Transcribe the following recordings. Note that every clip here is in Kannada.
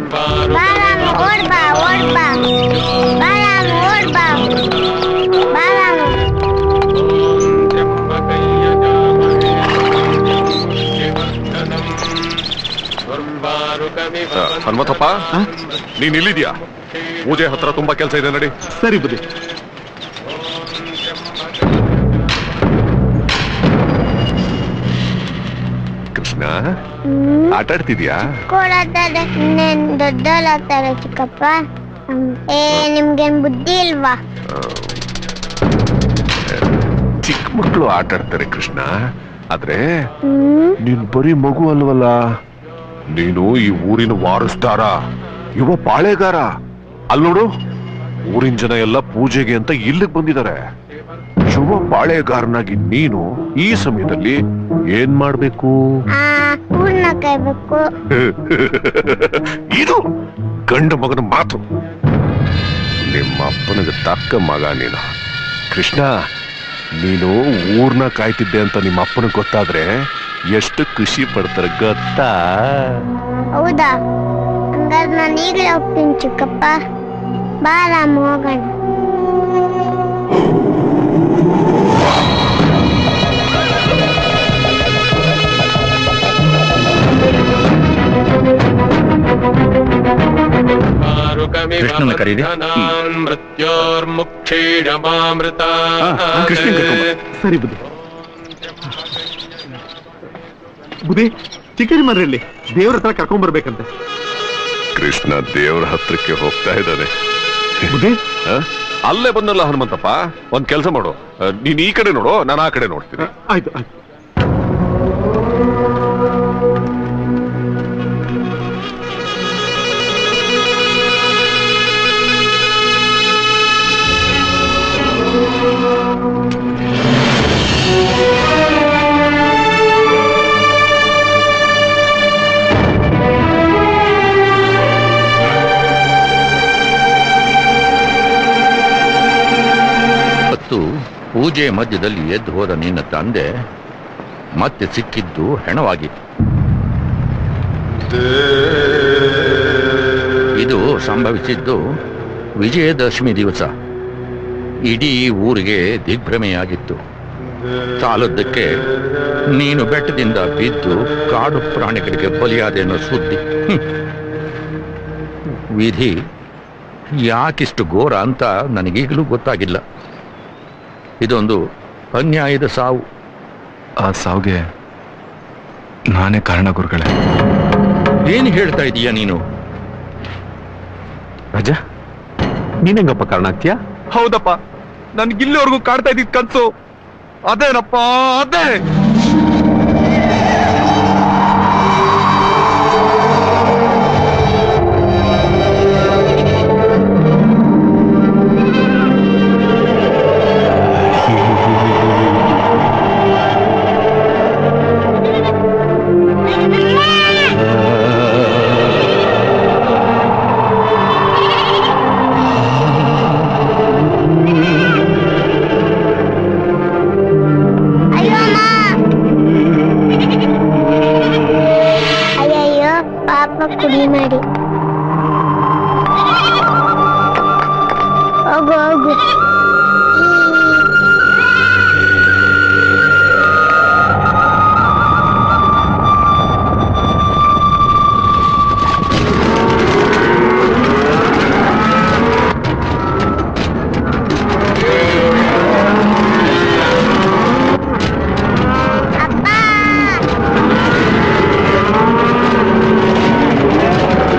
ಬಾರಾಮ ಓಡ್ ಬಾ ಓಡ್ ಬಾ ಬಾರಾಮ ಓಡ್ ಬಾ ಬಾರಾಮ ಹನುಮಂತಪ್ಪ ನೀನ್ ಇಲ್ಲಿದ್ಯಾ ಪೂಜೆ ಹತ್ರ ತುಂಬಾ ಕೆಲಸ ಇದೆ ನಡಿ ಸರಿ ಬುದ್ಧಿ ಕೃಷ್ಣ ಆಟ ಆಡ್ತಿದ್ಯಾ ಕೊಡತ್ತಾರೆ ಇನ್ನೇನ್ ದೊಡ್ಡೋಳಾಗ್ತಾರೆ ಚಿಕ್ಕಪ್ಪ ಹ್ಮ್. ಏ ನಿಮ್ಗೇನ್ ಬುದ್ಧಿ ಇಲ್ವಾ ಚಿಕ್ಕ ಮಕ್ಕಳು ಆಟ ಆಡ್ತಾರೆ ಕೃಷ್ಣ ಆದ್ರೆ ಹ್ಮ್ ನೀನ್ ಬರೀ ಮಗು ಅಲ್ವಲ್ಲ ನೀನು ಈ ಊರಿನ ವಾರಸ್ದಾರ ಯುವ ಪಾಳೆಗಾರ ಅಲ್ ನೋಡು ಊರಿನ ಜನ ಎಲ್ಲ ಪೂಜೆಗೆ ಅಂತ ಇಲ್ಲಿಗೆ ಬಂದಿದ್ದಾರೆ ಯುವ ಪಾಳೆಗಾರನಾಗಿ ನೀನು ಈ ಸಮಯದಲ್ಲಿ ಏನ್ ಮಾಡ್ಬೇಕು ಆ ಊರ್ನ ಕಾಯ್ಬೇಕು ಇದು ಗಂಡ ಮಗನ ಮಾತು ನಿಮ್ಮ ಅಪ್ಪನಿಗೆ ತಕ್ಕ ಮಗ ನೀನು ಕೃಷ್ಣ ನೀನು ಊರ್ನ ಕಾಯ್ತಿದ್ದೆ ಅಂತ ನಿಮ್ಮ ಅಪ್ಪನಿಗೆ ಗೊತ್ತಾದ್ರೆ ಎಷ್ಟು ಖುಷಿ ಪಡ್ತಾರೆ ಗೊತ್ತಾ ಹೌದಾ ಹಂಗಾದ್ರೆ ನಾನು ಈಗಲೇ ಹೋಗ್ತೀನಿ ಚಿಕ್ಕಪ್ಪ ಬಾರಾಮ ಹೋಗೋಣ ಕೃಷ್ಣನ ಕರೀರಿ. ಮೃತ್ಯೋರ್ಮುಕ್ಷೀಡಮಾಮೃತ ಕೃಷ್ಣ ಸರಿ ಬುದ್ಧಿ ಬುದ್ಧಿ ಚಿಕನ್ ಮನೆಯಲ್ಲಿ ದೇವ್ರ ಹತ್ರ ಕರ್ಕೊಂಡ್ ಬರ್ಬೇಕಂತೆ ಕೃಷ್ಣ ದೇವರ ಹತ್ರಕ್ಕೆ ಹೋಗ್ತಾ ಇದ್ದಾನೆ ಬುದ್ಧಿ ಹ? ಅಲ್ಲೇ ಬಂದಲ್ಲ ಹನುಮಂತಪ್ಪ ಒಂದ್ ಕೆಲಸ ಮಾಡು ಅಹ್, ನೀನ್ ಈ ಕಡೆ ನೋಡು ನಾನು ಆ ಕಡೆ ನೋಡ್ತೀನಿ ಆಯ್ತು ಆಯ್ತು ಮತ್ತು ಪೂಜೆ ಮಧ್ಯದಲ್ಲಿ ಎದ್ದು ಹೋದ ನಿನ್ನ ತಂದೆ ಮತ್ತೆ ಸಿಕ್ಕಿದ್ದು ಹೆಣವಾಗಿ ಇದು ಸಂಭವಿಸಿದ್ದು ವಿಜಯದಶಮಿ ದಿವಸ ಇಡೀ ಊರಿಗೆ ದಿಗ್ಭ್ರಮೆಯಾಗಿತ್ತು ಸಾಲದ್ದಕ್ಕೆ ನೀನು ಬೆಟ್ಟದಿಂದ ಬಿದ್ದು ಕಾಡು ಪ್ರಾಣಿಗಳಿಗೆ ಬಲಿಯಾದೆ ಅನ್ನೋ ಸುದ್ದಿ ಹ್ಮ್. ವಿಧಿ ಯಾಕಿಷ್ಟು ಘೋರ ಅಂತ ನನಗೀಗಲೂ ಗೊತ್ತಾಗಿಲ್ಲ ಇದೊಂದು ಅನ್ಯಾಯದ ಸಾವು ಆ ಸಾವಿಗೆ ನಾನೇ ಕಾರಣ ಗುರುಗಳೇ ಏನು ಹೇಳ್ತಾ ಇದೀಯ ನೀನು ರಾಜ ನೀನೆಂಗಪ್ಪ ಕಾರಣ ಆಗ್ತೀಯಾ ಹೌದಪ್ಪ ನನ್ಗಿಲ್ಲಿವರೆಗೂ ಕಾಡ್ತಾ ಇದ್ದಿದ್ ಕನ್ಸು ಅದೇನಪ್ಪ ಅದೇ ಅಯ್ಯೋ ಅಮ್ಮ ಅಯ್ಯಯ್ಯೋ ಪಾಪ ಕುಡಿ ಮಾಡಿ ಹೋಗು ಹೋಗು ಅಪ್ಪ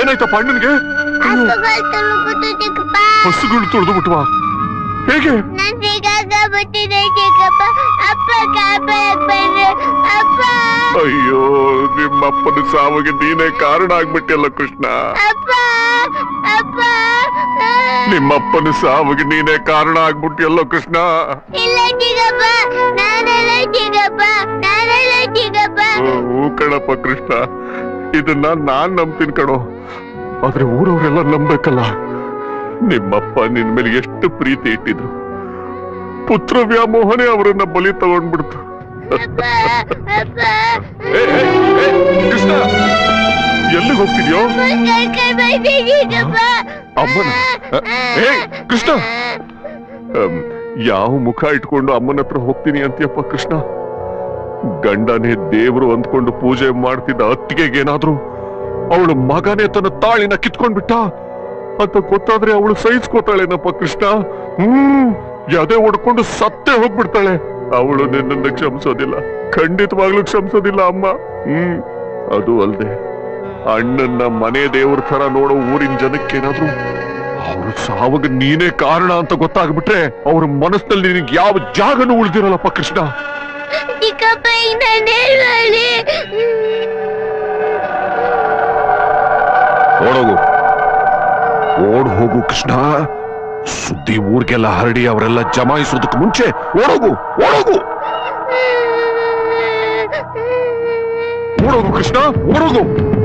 ಏನಾಯ್ತಪ್ಪ ಅಣ್ಣನ್ಗೆ ಹಸುಗಳು ತುಳುಕುತ್ತು ಚಿಕ್ಕಪ್ಪ ಹಸುಗಳು ತುಳಿದು ಬಿಟ್ವಾ ಹೇಗೆ ನಾನ್ ಸಿಗಾಕಬಿಟ್ಟಿದೆ ಚಿಕ್ಕಪ್ಪ ಅಪ್ಪ ಕಾಪಾಡಕ್ ಬಂದ್ರೆ ಅಪ್ಪ ಅಯ್ಯೋ ನಿಮ್ಮಪ್ಪನ ಸಾವಿಗೆ ನೀನೇ ಕಾರಣ ಆಗ್ಬಿಟ್ಟಿಲ್ಲ ಕೃಷ್ಣ ಅಪ್ಪ ಅಪ್ಪ ನಿಮ್ಮಪ್ಪನ ಸಾವಿಗೆ ನೀನೇ ಕಾರಣ ಆಗ್ಬಿಟ್ಟಿಯಲ್ಲ ಕೃಷ್ಣ ಇಲ್ಲ ಚಿಕ್ಕಪ್ಪ ನಾನಲ್ಲ ಚಿಕ್ಕಪ್ಪ ನಾನಲ್ಲ ಚಿಕ್ಕಪ್ಪ ಹೂ ಕಣಪ್ಪ ಕೃಷ್ಣ ಇದನ್ನ ನಾನ್ ನಂಬ್ತೀನಿ ಕಣೋ ಆದ್ರೆ ಊರವರೆಲ್ಲ ನಂಬೇಕಲ್ಲ ನಿಮ್ಮಪ್ಪ ನಿನ್ ಮೇಲೆ ಎಷ್ಟು ಪ್ರೀತಿ ಇಟ್ಟಿದ್ರು ಪುತ್ರ ವ್ಯಾಮೋಹನೇ ಅವರನ್ನ ಬಲಿ ತಗೊಂಡ್ಬಿಡ್ತು ಅಪ್ಪ ಅಪ್ಪ ಏ, ಏ, ಏ, ಕೃಷ್ಣ ಎಲ್ಲಿಗೆ ಹೋಗ್ತಿದ್ಯೋ ಕರ್ಕೊಂಡ್ ಬರ್ತೀನಿ ಚಿಕ್ಕಪ್ಪ ಅಮ್ಮನ ಏ ಕೃಷ್ಣ ಅಮ್, ಯಾವ ಮುಖ ಇಟ್ಕೊಂಡು ಅಮ್ಮನ ಹತ್ರ ಹೋಗ್ತೀನಿ ಅಂತೀಯಪ್ಪ ಕೃಷ್ಣ ಗಂಡನೇ ದೇವ್ರು ಅಂದ್ಕೊಂಡು ಪೂಜೆ ಮಾಡ್ತಿದ್ದ ಅತ್ತಿಗೆಗೇನಾದ್ರು ಅವಳು ಮಗನೇ ತನ್ನ ತಾಳಿನ ಕಿತ್ಕೊಂಡ್ಬಿಟ್ಟ ಅಂತ ಗೊತ್ತಾದ್ರೆ ಅವಳು ಸಹಿಸ್ಕೋತಾಳೇನಪ್ಪ ಕೃಷ್ಣ ಹ್ಮ್ ಎದೆ ಹೊಡ್ಕೊಂಡು ಸತ್ತೇ ಹೋಗ್ಬಿಡ್ತಾಳೆ ಅವಳು ನಿನ್ನನ್ನು ಕ್ಷಮಿಸೋದಿಲ್ಲ ಖಂಡಿತವಾಗ್ಲೂ ಕ್ಷಮಿಸೋದಿಲ್ಲ ಅಮ್ಮ ಹ್ಮ್ ಅದು ಅಲ್ದೆ ಅಣ್ಣನ್ನ ಮನೆ ದೇವ್ರ ತರ ನೋಡೋ ಊರಿನ ಜನಕ್ಕೇನಾದ್ರೂ ಅವ್ರ ಸಾವಾಗ ನೀನೇ ಕಾರಣ ಅಂತ ಗೊತ್ತಾಗ್ಬಿಟ್ರೆ ಅವ್ರ ಮನಸ್ಸಿನಲ್ಲಿ ನಿನಗೆ ಯಾವ ಜಾಗನೂ ಉಳಿದಿರಲ್ಲಪ್ಪ ಕೃಷ್ಣ ಚಿಕ್ಕಪ್ಪ ಈಗ ನಾನು ಹೇಳ್ಬೇಡಿ ಓಡೋಗು ಓಡ್ ಹೋಗು ಕೃಷ್ಣ ಸುದ್ದಿ ಊರ್ಗೆಲ್ಲ ಹರಡಿ ಅವರೆಲ್ಲ ಜಮಾಯಿಸೋದಕ್ಕೆ ಮುಂಚೆ ಓಡೋಗು ಓಡೋಗು ಓಡೋಗು ಕೃಷ್ಣ ಓಡೋಗು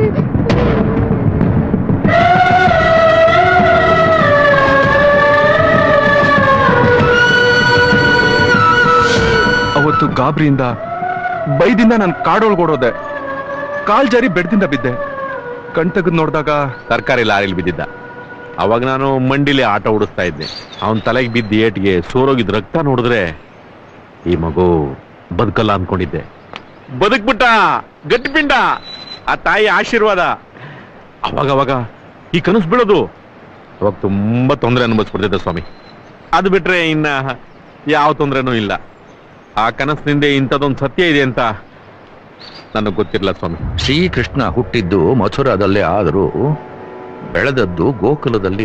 ಅವತ್ತು ಗಾಬರಿಯಿಂದ ಬೈದಿಂದ ನಾನು ಕಾಡೊಳಗೋಡೋದೆ ಕಾಲ್ ಜಾರಿ ಬೆಡ್ದಿಂದ ಬಿದ್ದೆ ಕಣ್ ತೆಗೆದು ನೋಡಿದಾಗ ತರಕಾರಿ ಲಾರಿಲಿ ಬಿದ್ದಿದ್ದ ಅವಾಗ ನಾನು ಮಂಡಿಲಿ ಆಟ ಓಡಿಸ್ತಾ ಇದ್ದೆ ಅವನ ತಲೆಗೆ ಬಿದ್ದ ಏಟ್ಗೆ ಸೋರೋಗಿದ್ ರಕ್ತ ನೋಡಿದ್ರೆ ಈ ಮಗು ಬದುಕಲ್ಲ ಅನ್ಕೊಂಡಿದ್ದೆ ಬದುಕ್ಬಿಟ್ಟ ಗಟ್ಟಿಪಿಂಡ ಆ ತಾಯಿ ಆಶೀರ್ವಾದ ಅವಾಗ ಅವಾಗ ಈ ಕನಸು ಬೀಳೋದು ಅವಾಗ ತುಂಬಾ ತೊಂದರೆ ಅನುಭವಿಸ್ಬಿಡ್ತಿದ್ದೆ ಸ್ವಾಮಿ ಅದು ಬಿಟ್ರೆ ಇನ್ನ ಯಾವ ತೊಂದರೆನೂ ಇಲ್ಲ ಆ ಕನಸಿನಿಂದ ಇಂಥದ್ದೊಂದು ಸತ್ಯ ಇದೆ ಅಂತ ನನಗೆ ಗೊತ್ತಿರಲ್ಲ ಸ್ವಾಮಿ ಶ್ರೀಕೃಷ್ಣ ಹುಟ್ಟಿದ್ದು ಮಥುರಾದಲ್ಲೇ ಆದರೂ ಬೆಳೆದದ್ದು ಗೋಕುಲದಲ್ಲಿ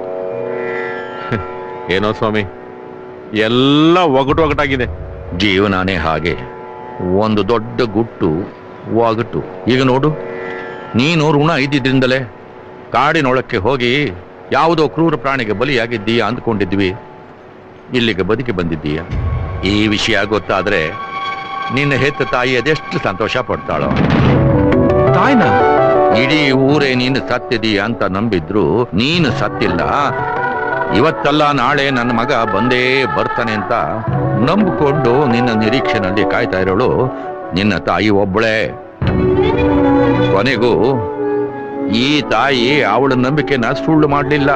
ಏನೋ ಸ್ವಾಮಿ ಎಲ್ಲ ಒಗಟು ಒಗಟಾಗಿದೆ ಜೀವನಾನೇ ಹಾಗೆ ಒಂದು ದೊಡ್ಡ ಗುಟ್ಟು ಒಗಟು ಈಗ ನೋಡು ನೀನು ಋಣ ಇದ್ದಿದ್ರಿಂದಲೇ ಕಾಡಿನೊಳಕ್ಕೆ ಹೋಗಿ ಯಾವುದೋ ಕ್ರೂರ ಪ್ರಾಣಿಗೆ ಬಲಿಯಾಗಿದ್ದೀಯಾ ಅಂದ್ಕೊಂಡಿದ್ವಿ ಇಲ್ಲಿಗೆ ಬದುಕಿ ಬಂದಿದ್ದೀಯ ಈ ವಿಷಯ ಗೊತ್ತಾದ್ರೆ ನಿನ್ನ ಹೆತ್ತ ತಾಯಿ ಅದೆಷ್ಟು ಸಂತೋಷ ಪಡ್ತಾಳೋ ತಾಯ್ನ ಇಡೀ ಊರೇ ನೀನು ಸತ್ತಿದೀಯ ಅಂತ ನಂಬಿದ್ರು ನೀನು ಸತ್ತಿಲ್ಲ ಇವತ್ತಲ್ಲ ನಾಳೆ ನನ್ನ ಮಗ ಬಂದೇ ಬರ್ತಾನೆ ಅಂತ ನಂಬಿಕೊಂಡು ನಿನ್ನ ನಿರೀಕ್ಷೆನಲ್ಲಿ ಕಾಯ್ತಾ ಇರೋಳು ನಿನ್ನ ತಾಯಿ ಒಬ್ಬಳೇ ಕೊನೆಗೂ ಈ ತಾಯಿ ಅವಳ ನಂಬಿಕೆನ ಸುಳ್ಳು ಮಾಡಲಿಲ್ಲ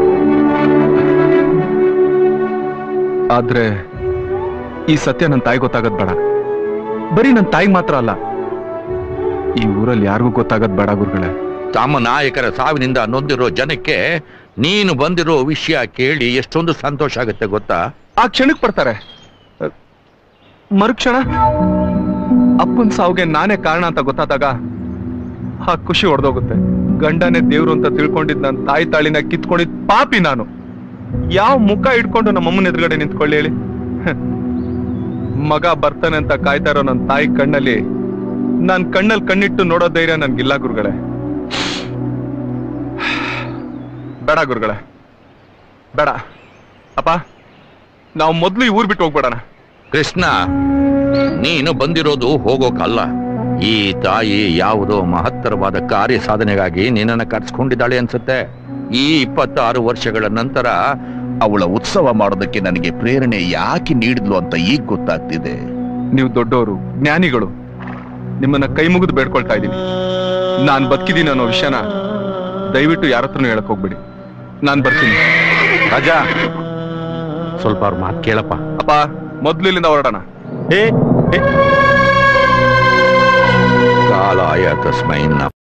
ಆದ್ರೆ ಈ ಸತ್ಯ ನನ್ನ ತಾಯಿ ಗೊತ್ತಾಗದ್ ಬೇಡ ಬರೀ ನನ್ನ ತಾಯಿಗೆ ಮಾತ್ರ ಅಲ್ಲ ಈ ಊರಲ್ಲಿ ಯಾರಿಗೂ ಗೊತ್ತಾಗದ್ ಬೇಡ ಗುರುಗಳೇ ತಮ್ಮ ನಾಯಕರ ಸಾವಿನಿಂದ ನೊಂದಿರೋ ಜನಕ್ಕೆ ನೀನು ಬಂದಿರೋ ವಿಷಯ ಕೇಳಿ ಎಷ್ಟೊಂದು ಸಂತೋಷ ಆಗುತ್ತೆ ಗೊತ್ತಾ ಆ ಕ್ಷಣಕ್ಕೆ ಬರ್ತಾರೆ ಅಹ್, ಮರುಕ್ಷಣ ಅಪ್ಪನ್ ಸಾವಿಗೆ ನಾನೇ ಕಾರಣ ಅಂತ ಗೊತ್ತಾದಾಗ ಆ ಖುಷಿ ಹೊಡೆದೋಗುತ್ತೆ ಗಂಡನೇ ದೇವ್ರು ಅಂತ ತಿಳ್ಕೊಂಡಿದ್ ನನ್ನ ತಾಯಿ ತಾಳಿನ ಕಿತ್ಕೊಂಡಿದ್ ಪಾಪಿ ನಾನು ಯಾವ ಮುಖ ಇಟ್ಕೊಂಡು ನಮ್ಮ ಅಮ್ಮನ ಎದುರುಗಡೆ ನಿಂತ್ಕೊಳ್ಳಿ ಹೇಳಿ ಹ. ಮಗ ಬರ್ತಾನೆ ಅಂತ ಕಾಯ್ತಾ ಇರೋ ನನ್ನ ತಾಯಿ ಕಣ್ಣಲ್ಲಿ ನಾನ್ ಕಣ್ಣಲ್ಲಿ ಕಣ್ಣಿಟ್ಟು ನೋಡೋ ಧೈರ್ಯ ನನ್ಗಿಲ್ಲ ಗುರುಗಳೇ ಬೇಡ ಗುರುಗಳೇ ಬೇಡ ಅಪ್ಪ ನಾವು ಮೊದ್ಲು ಈ ಊರ್ ಬಿಟ್ಟು ಹೋಗ್ಬೇಡಣ ಕೃಷ್ಣ ನೀನು ಬಂದಿರೋದು ಹೋಗೋಕಲ್ಲ ಈ ತಾಯಿ ಯಾವುದೋ ಮಹತ್ತರವಾದ ಕಾರ್ಯ ಸಾಧನೆಗಾಗಿ ನಿನ್ನನ್ನು ಕರ್ಸ್ಕೊಂಡಿದ್ದಾಳೆ ಅನ್ಸುತ್ತೆ ಈ ಇಪ್ಪತ್ತಾರು ವರ್ಷಗಳ ನಂತರ ಅವಳ ಉತ್ಸವ ಮಾಡೋದಕ್ಕೆ ನನಗೆ ಪ್ರೇರಣೆ ಯಾಕೆ ನೀಡಿದ್ಲು ಅಂತ ಈಗ ಗೊತ್ತಾಗ್ತಿದೆ ನೀವು ದೊಡ್ಡವರು ಜ್ಞಾನಿಗಳು ನಿಮ್ಮನ್ನ ಕೈ ಮುಗಿದು ಬೇಡ್ಕೊಳ್ತಾ ಇದ್ದೀನಿ ನಾನ್ ಬದುಕಿದ್ದೀನಿ ಅನ್ನೋ ವಿಷಯನ ದಯವಿಟ್ಟು ಯಾರ ಹತ್ರನೂ ಹೇಳಕ್ ಹೋಗ್ಬೇಡಿ ನಾನ್ ಬರ್ತೀನಿ ರಾಜಾ ಸ್ವಲ್ಪ ಅವ್ರ ಮಾತು ಕೇಳಪ್ಪ ಅಪ್ಪ ಮೊದ್ಲು ಇಲ್ಲಿಂದ ಹೊರಡೋಣ ಏ ಏ ಕಾಲಾಯ ತಸ್ಮೈ ನಮಃ.